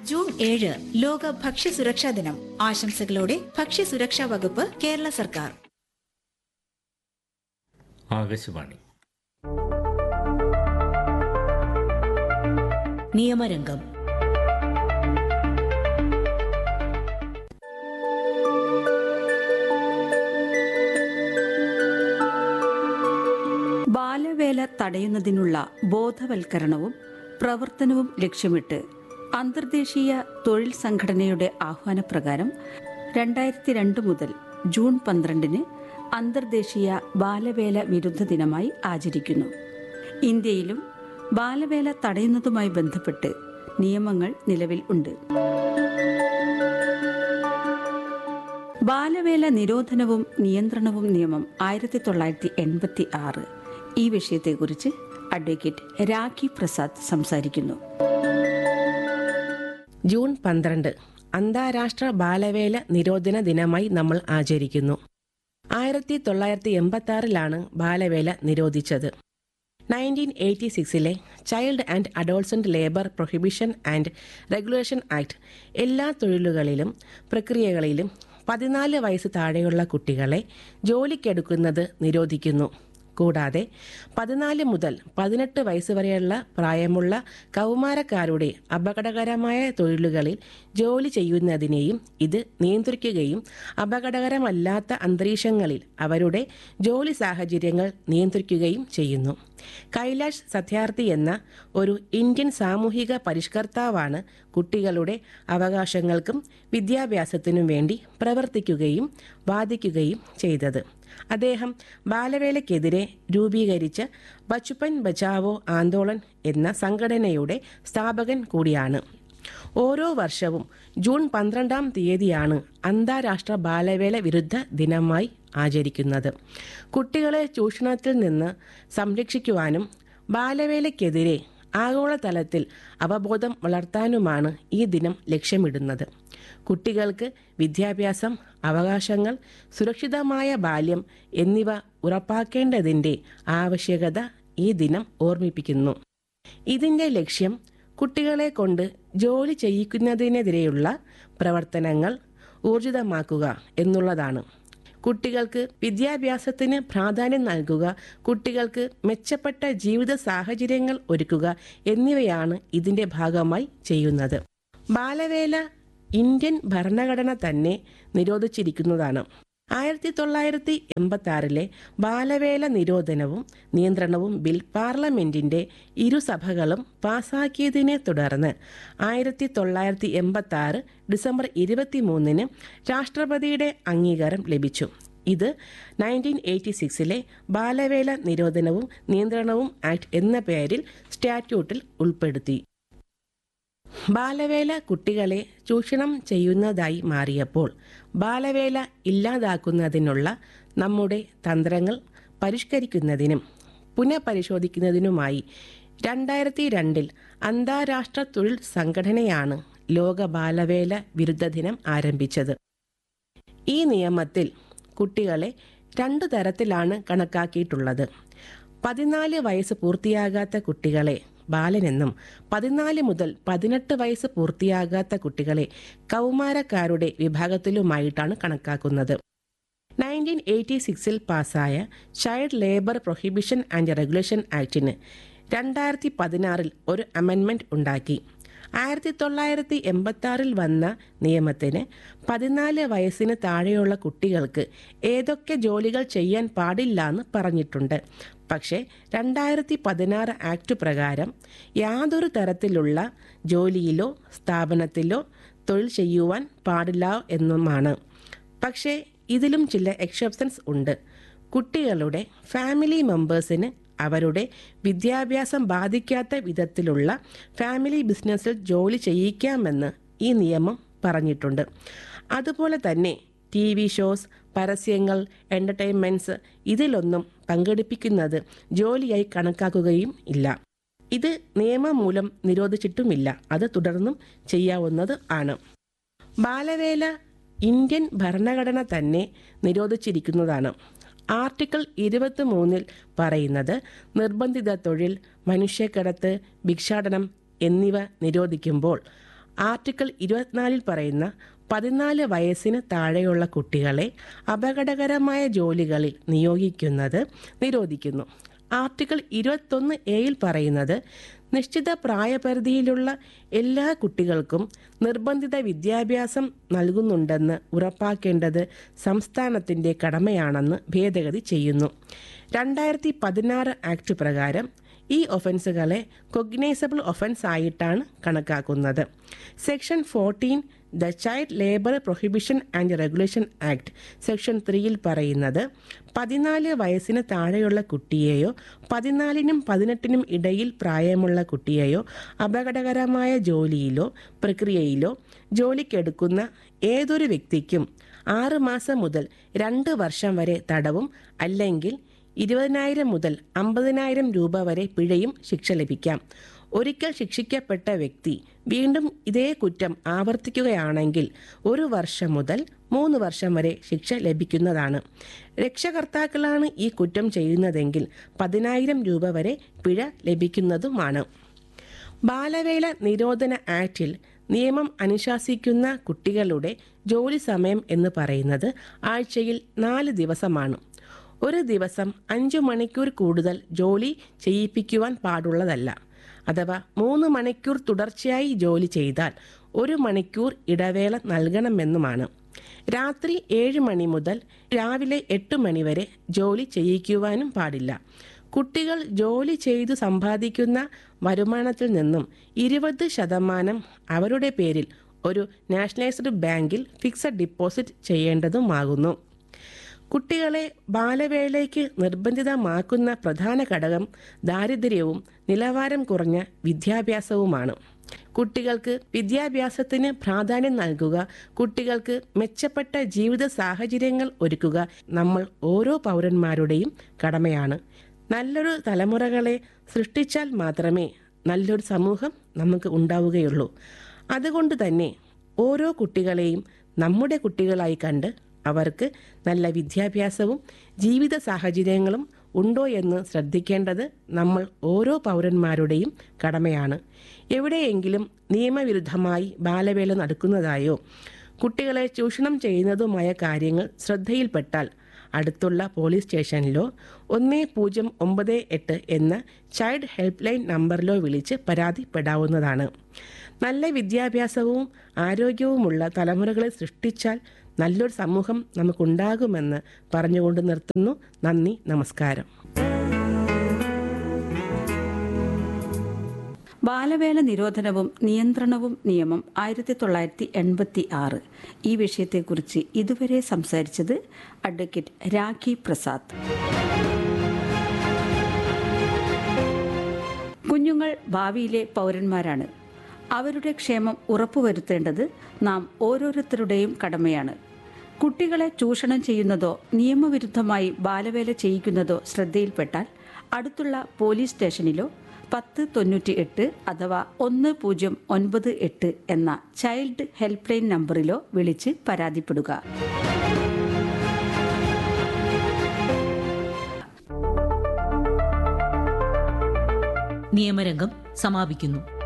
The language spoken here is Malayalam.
ജൂൺ ഏഴ് ലോക ഭക്ഷ്യസുരക്ഷാ ദിനം ആശംസകളോടെ ഭക്ഷ്യസുരക്ഷാ വകുപ്പ് കേരള സർക്കാർ ആകാശവാണി നിയമരംഗം ബാലവേല തടയുന്നതിനുള്ള ബോധവൽക്കരണവും പ്രവർത്തനവും ലക്ഷ്യമിട്ട് അന്തർദേശീയ തൊഴിൽ സംഘടനയുടെ ആഹ്വാനപ്രകാരം രണ്ടായിരത്തി രണ്ട് മുതൽ ജൂൺ പന്ത്രണ്ടിന് അന്തർദേശീയ ബാലവേല വിരുദ്ധ ദിനമായി ആചരിക്കുന്നു ഇന്ത്യയിലും ബാലവേല തടയുന്നതുമായി ബന്ധപ്പെട്ട് നിയമങ്ങൾ നിലവിൽ ഉണ്ട് ബാലവേല നിരോധനവും നിയന്ത്രണവും നിയമം ആയിരത്തി തൊള്ളായിരത്തി എൺപത്തി ആറ് ഈ വിഷയത്തെക്കുറിച്ച് അഡ്വക്കേറ്റ് രാഖി പ്രസാദ് സംസാരിക്കുന്നു ജൂൺ പന്ത്രണ്ട് അന്താരാഷ്ട്ര ബാലവേല നിരോധന ദിനമായി നമ്മൾ ആചരിക്കുന്നു ആയിരത്തി തൊള്ളായിരത്തി എൺപത്തി ആറിലാണ് ബാലവേല നിരോധിച്ചത് നയൻറ്റീൻ എയ്റ്റി സിക്സിലെ child and adolescent labour prohibition and regulation act എല്ലാ തൊഴിലുകളിലും പ്രക്രിയകളിലും പതിനാല് വയസ്സ് താഴെയുള്ള കുട്ടികളെ ജോലിക്കെടുക്കുന്നത് നിരോധിക്കുന്നു കൂടാതെ പതിനാല് മുതൽ പതിനെട്ട് വയസ്സ് വരെയുള്ള പ്രായമുള്ള കൗമാരക്കാരുടെ അപകടകരമായ തൊഴിലുകളിൽ ജോലി ചെയ്യുന്നതിനെയും ഇത് നിയന്ത്രിക്കുകയും അപകടകരമല്ലാത്ത അന്തരീക്ഷങ്ങളിൽ അവരുടെ ജോലി സാഹചര്യങ്ങൾ നിയന്ത്രിക്കുകയും ചെയ്യുന്നു കൈലാഷ് സത്യാർത്ഥി എന്ന ഒരു ഇന്ത്യൻ സാമൂഹിക പരിഷ്കർത്താവാണ് കുട്ടികളുടെ അവകാശങ്ങൾക്കും വിദ്യാഭ്യാസത്തിനും വേണ്ടി പ്രവർത്തിക്കുകയും വാദിക്കുകയും ചെയ്തത് അദ്ദേഹം ബാലവേലയ്ക്കെതിരെ രൂപീകരിച്ച ബച്ചുപ്പൻ ബച്ചാവോ ആന്തോളൻ എന്ന സംഘടനയുടെ സ്ഥാപകൻ കൂടിയാണ് ഓരോ വർഷവും ജൂൺ പന്ത്രണ്ടാം തീയതിയാണ് അന്താരാഷ്ട്ര ബാലവേല വിരുദ്ധ ദിനമായി ആചരിക്കുന്നത് കുട്ടികളെ ചൂഷണത്തിൽ നിന്ന് സംരക്ഷിക്കുവാനും ബാലവേലയ്ക്കെതിരെ ആഗോളതലത്തിൽ അവബോധം വളർത്താനുമാണ് ഈ ദിനം ലക്ഷ്യമിടുന്നത് കുട്ടികൾക്ക് വിദ്യാഭ്യാസം അവകാശങ്ങൾ സുരക്ഷിതമായ ബാല്യം എന്നിവ ഉറപ്പാക്കേണ്ടതിൻ്റെ ആവശ്യകത ഈ ദിനം ഓർമ്മിപ്പിക്കുന്നു ഇതിൻ്റെ ലക്ഷ്യം കുട്ടികളെ കൊണ്ട് ജോലി ചെയ്യിക്കുന്നതിനെതിരെയുള്ള പ്രവർത്തനങ്ങൾ ഊർജിതമാക്കുക എന്നുള്ളതാണ് കുട്ടികൾക്ക് വിദ്യാഭ്യാസത്തിന് പ്രാധാന്യം നൽകുക കുട്ടികൾക്ക് മെച്ചപ്പെട്ട ജീവിത സാഹചര്യങ്ങൾ ഒരുക്കുക എന്നിവയാണ് ഇതിൻ്റെ ഭാഗമായി ചെയ്യുന്നത് ബാലവേല ഇന്ത്യൻ ഭരണഘടന തന്നെ നിരോധിച്ചിരിക്കുന്നതാണ് ആയിരത്തി തൊള്ളായിരത്തി എൺപത്തി ആറിലെ ബാലവേല നിരോധനവും നിയന്ത്രണവും ബിൽ പാർലമെന്റിന്റെ ഇരുസഭകളും പാസാക്കിയതിനെ തുടർന്ന് ആയിരത്തി തൊള്ളായിരത്തി എൺപത്തി ആറ് ഡിസംബർ ഇരുപത്തി മൂന്നിന് രാഷ്ട്രപതിയുടെ അംഗീകാരം ലഭിച്ചു ഇത് നയൻറ്റീൻ എയ്റ്റി സിക്സിലെ ബാലവേല നിരോധനവും നിയന്ത്രണവും ആക്ട് എന്ന പേരിൽ സ്റ്റാറ്റ്യൂട്ടിൽ ഉൾപ്പെടുത്തി ബാലവേല കുട്ടികളെ ചൂഷണം ചെയ്യുന്നതായി മാറിയപ്പോൾ ബാലവേല ഇല്ലാതാക്കുന്നതിനുള്ള നമ്മുടെ തന്ത്രങ്ങൾ പരിഷ്കരിക്കുന്നതിനും പുനഃപരിശോധിക്കുന്നതിനുമായി രണ്ടായിരത്തി രണ്ടിൽ അന്താരാഷ്ട്ര തൊഴിൽ സംഘടനയാണ് ലോക ബാലവേല വിരുദ്ധ ദിനം ആരംഭിച്ചത് ഈ നിയമത്തിൽ കുട്ടികളെ രണ്ടു തരത്തിലാണ് കണക്കാക്കിയിട്ടുള്ളത് പതിനാല് വയസ്സ് പൂർത്തിയാകാത്ത കുട്ടികളെ ബാലനെന്നും പതിനാല് മുതൽ പതിനെട്ട് വയസ്സ് പൂർത്തിയാകാത്ത കുട്ടികളെ കൗമാരക്കാരുടെ വിഭാഗത്തിലുമായിട്ടാണ് കണക്കാക്കുന്നത് നയൻറ്റീൻ എയ്റ്റി സിക്സിൽ പാസ്സായ child labour prohibition and regulation ആക്ടിന് രണ്ടായിരത്തി പതിനാറിൽ ഒരു അമെൻമെൻറ്റ് ഉണ്ടാക്കി ആയിരത്തി തൊള്ളായിരത്തി എൺപത്തി ആറിൽ വന്ന നിയമത്തിന് പതിനാല് വയസ്സിന് താഴെയുള്ള കുട്ടികൾക്ക് ഏതൊക്കെ ജോലികൾ ചെയ്യാൻ പാടില്ല എന്ന് പറഞ്ഞിട്ടുണ്ട് പക്ഷേ രണ്ടായിരത്തി പതിനാറ് ആക്ട് പ്രകാരം യാതൊരു തരത്തിലുള്ള ജോലിയിലോ സ്ഥാപനത്തിലോ തൊഴിൽ ചെയ്യുവാൻ പാടില്ല എന്നുമാണ് പക്ഷേ ഇതിലും ചില എക്സെപ്ഷൻസ് ഉണ്ട് കുട്ടികളുടെ ഫാമിലി മെമ്പേഴ്സിന് അവരുടെ വിദ്യാഭ്യാസം ബാധിക്കാത്ത വിധത്തിലുള്ള ഫാമിലി ബിസിനസ്സിൽ ജോലി ചെയ്യിക്കാമെന്ന് ഈ നിയമം പറഞ്ഞിട്ടുണ്ട് അതുപോലെ തന്നെ ടി വി ഷോസ് പരസ്യങ്ങൾ എൻ്റർടൈൻമെൻറ്റ്സ് ഇതിലൊന്നും പങ്കെടുപ്പിക്കുന്നത് ജോലിയായി കണക്കാക്കുകയും ഇല്ല ഇത് നിയമം മൂലം നിരോധിച്ചിട്ടുമില്ല അത് തുടർന്നും ചെയ്യാവുന്നത് ആണ് ബാലവേല ഇന്ത്യൻ ഭരണഘടന തന്നെ നിരോധിച്ചിരിക്കുന്നതാണ് ആർട്ടിക്കിൾ ഇരുപത്തി മൂന്നിൽ പറയുന്നത് നിർബന്ധിത തൊഴിൽ മനുഷ്യക്കടത്ത് ഭിക്ഷാടനം എന്നിവ നിരോധിക്കുമ്പോൾ ആർട്ടിക്കിൾ ഇരുപത്തിനാലിൽ പറയുന്ന പതിനാല് വയസ്സിന് താഴെയുള്ള കുട്ടികളെ അപകടകരമായ ജോലികളിൽ നിയോഗിക്കുന്നത് നിരോധിക്കുന്നു ആർട്ടിക്കിൾ ഇരുപത്തൊന്ന് എയിൽ പറയുന്നത് നിശ്ചിത പ്രായപരിധിയിലുള്ള എല്ലാ കുട്ടികൾക്കും നിർബന്ധിത വിദ്യാഭ്യാസം നൽകുന്നുണ്ടെന്ന് ഉറപ്പാക്കേണ്ടത് സംസ്ഥാനത്തിൻ്റെ കടമയാണെന്ന് ഭേദഗതി ചെയ്യുന്നു രണ്ടായിരത്തി പതിനാറ് ആക്ട് പ്രകാരം ഈ ഒഫൻസുകളെ കൊഗ്നൈസബിൾ ഒഫൻസ് ആയിട്ടാണ് കണക്കാക്കുന്നത് section fourteen the child labour prohibition and regulation act section ത്രീയിൽ പറയുന്നത് പതിനാല് വയസ്സിന് താഴെയുള്ള കുട്ടിയെയോ പതിനാലിനും പതിനെട്ടിനും ഇടയിൽ പ്രായമുള്ള കുട്ടിയെയോ അപകടകരമായ ജോലിയിലോ പ്രക്രിയയിലോ ജോലിക്കെടുക്കുന്ന ഏതൊരു വ്യക്തിക്കും ആറ് മാസം മുതൽ രണ്ട് വർഷം വരെ തടവും അല്ലെങ്കിൽ ഇരുപതിനായിരം മുതൽ അമ്പതിനായിരം രൂപ വരെ പിഴയും ശിക്ഷ ലഭിക്കാം ഒരിക്കൽ ശിക്ഷിക്കപ്പെട്ട വ്യക്തി വീണ്ടും ഇതേ കുറ്റം ആവർത്തിക്കുകയാണെങ്കിൽ ഒരു വർഷം മുതൽ മൂന്ന് വർഷം വരെ ശിക്ഷ ലഭിക്കുന്നതാണ് രക്ഷകർത്താക്കളാണ് ഈ കുറ്റം ചെയ്യുന്നതെങ്കിൽ പതിനായിരം രൂപ വരെ പിഴ ലഭിക്കുന്നതുമാണ് ബാലവേല നിരോധന ആക്ടിൽ നിയമം അനുശാസിക്കുന്ന കുട്ടികളുടെ ജോലി സമയം എന്ന് പറയുന്നത് ആഴ്ചയിൽ നാല് ദിവസമാണ് ഒരു ദിവസം അഞ്ചു മണിക്കൂർ കൂടുതൽ ജോലി ചെയ്യിപ്പിക്കുവാൻ പാടുള്ളതല്ല അഥവാ മൂന്ന് മണിക്കൂർ തുടർച്ചയായി ജോലി ചെയ്താൽ ഒരു മണിക്കൂർ ഇടവേള നൽകണമെന്നുമാണ് രാത്രി ഏഴ് മണി മുതൽ രാവിലെ എട്ട് മണി വരെ ജോലി ചെയ്യിക്കുവാനും പാടില്ല കുട്ടികൾ ജോലി ചെയ്തു സമ്പാദിക്കുന്ന വരുമാനത്തിൽ നിന്നും ഇരുപത് ശതമാനം അവരുടെ പേരിൽ ഒരു നാഷണലൈസ്ഡ് ബാങ്കിൽ ഫിക്സഡ് ഡിപ്പോസിറ്റ് ചെയ്യേണ്ടതുമാകുന്നു കുട്ടികളെ ബാലവേലയ്ക്ക് നിർബന്ധിതമാക്കുന്ന പ്രധാന ഘടകം ദാരിദ്ര്യവും നിലവാരം കുറഞ്ഞ വിദ്യാഭ്യാസവുമാണ് കുട്ടികൾക്ക് വിദ്യാഭ്യാസത്തിന് പ്രാധാന്യം നൽകുക കുട്ടികൾക്ക് മെച്ചപ്പെട്ട ജീവിത സാഹചര്യങ്ങൾ ഒരുക്കുക നമ്മൾ ഓരോ പൗരന്മാരുടെയും കടമയാണ് നല്ലൊരു തലമുറകളെ സൃഷ്ടിച്ചാൽ മാത്രമേ നല്ലൊരു സമൂഹം നമുക്ക് ഉണ്ടാവുകയുള്ളൂ അതുകൊണ്ട് തന്നെ ഓരോ കുട്ടികളെയും നമ്മുടെ കുട്ടികളായി കണ്ട് അവർക്ക് നല്ല വിദ്യാഭ്യാസവും ജീവിത സാഹചര്യങ്ങളും ഉണ്ടോ എന്ന് ശ്രദ്ധിക്കേണ്ടത് നമ്മൾ ഓരോ പൗരന്മാരുടെയും കടമയാണ് എവിടെയെങ്കിലും നിയമവിരുദ്ധമായി ബാലവേല നടക്കുന്നതായോ കുട്ടികളെ ചൂഷണം ചെയ്യുന്നതുമായ കാര്യങ്ങൾ ശ്രദ്ധയിൽപ്പെട്ടാൽ അടുത്തുള്ള പോലീസ് സ്റ്റേഷനിലോ ഒന്ന് പൂജ്യം ഒമ്പത് എട്ട് എന്ന ചൈൽഡ് ഹെൽപ്പ് ലൈൻ നമ്പറിലോ വിളിച്ച് പരാതിപ്പെടാവുന്നതാണ് നല്ല വിദ്യാഭ്യാസവും ആരോഗ്യവുമുള്ള തലമുറകളെ സൃഷ്ടിച്ചാൽ നല്ലൊരു സമൂഹം നമുക്കുണ്ടാകുമെന്ന് പറഞ്ഞുകൊണ്ട് നിർത്തുന്നു നന്ദി നമസ്കാരം ബാലവേല നിരോധനവും നിയന്ത്രണവും നിയമം ആയിരത്തി തൊള്ളായിരത്തി എൺപത്തി ആറ് ഈ വിഷയത്തെക്കുറിച്ച് ഇതുവരെ സംസാരിച്ചത് അഡ്വക്കേറ്റ് രാഖി പ്രസാദ് കുഞ്ഞുങ്ങൾ ഭാവിയിലെ പൗരന്മാരാണ് അവരുടെ ക്ഷേമം ഉറപ്പുവരുത്തേണ്ടത് നാം ഓരോരുത്തരുടെയും കടമയാണ് കുട്ടികളെ ചൂഷണം ചെയ്യുന്നതോ നിയമവിരുദ്ധമായി ബാലവേല ചെയ്യിക്കുന്നതോ ശ്രദ്ധയിൽപ്പെട്ടാൽ അടുത്തുള്ള പോലീസ് സ്റ്റേഷനിലോ പത്ത് തൊണ്ണൂറ്റി എട്ട് അഥവാ ഒന്ന് പൂജ്യം ഒൻപത് എട്ട് എന്ന ചൈൽഡ് ഹെൽപ്പ് ലൈൻ നമ്പറിലോ വിളിച്ച് പരാതിപ്പെടുക നിയമരംഗം സമാപിക്കുന്നു